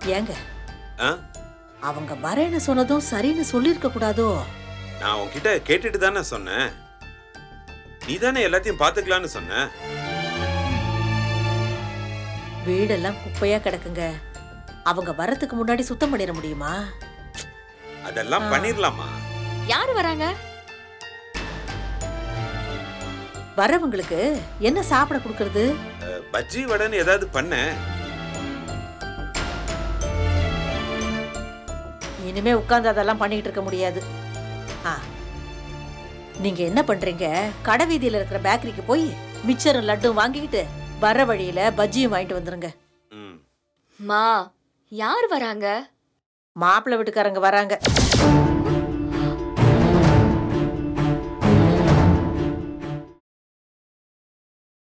ஏங்க ஆ அவங்க வரேன்னு சொன்னதும் சரின்னு சொல்லியிருக்க கூடாதோ நான் உன்கிட்ட கேட்டுட்டு தானே சொன்னேன் நீ தானே எல்லாத்தையும் பார்த்துக்கலான்னு சொன்ன வீடெல்லாம் குப்பையா கிடக்குங்க அவங்க வரதுக்கு முன்னாடி சுத்தம் பண்ணிட முடியுமா அதெல்லாம் ஆ. பண்ணிரலாமா யாரு வராங்க வரவங்களுக்கு என்ன சாப்பிட கொடுக்கறது பஜ்ஜி வடைன்னு ஏதாவது பண்ண இனிமே உட்கார்ந்து அதெல்லாம் பண்ணிட்டு இருக்க முடியாது ஆ நீங்க என்ன பண்றீங்க கடை வீதியில இருக்கிற பேக்கரிக்கு போய் மிச்சரும் லட்டும் வாங்கிக்கிட்டு வர வழியில பஜ்ஜியும் வாங்கிட்டு வந்துருங்க ம் மா யார் வராங்க மாப்பிள்ளை வீட்டுக்காரங்க வராங்க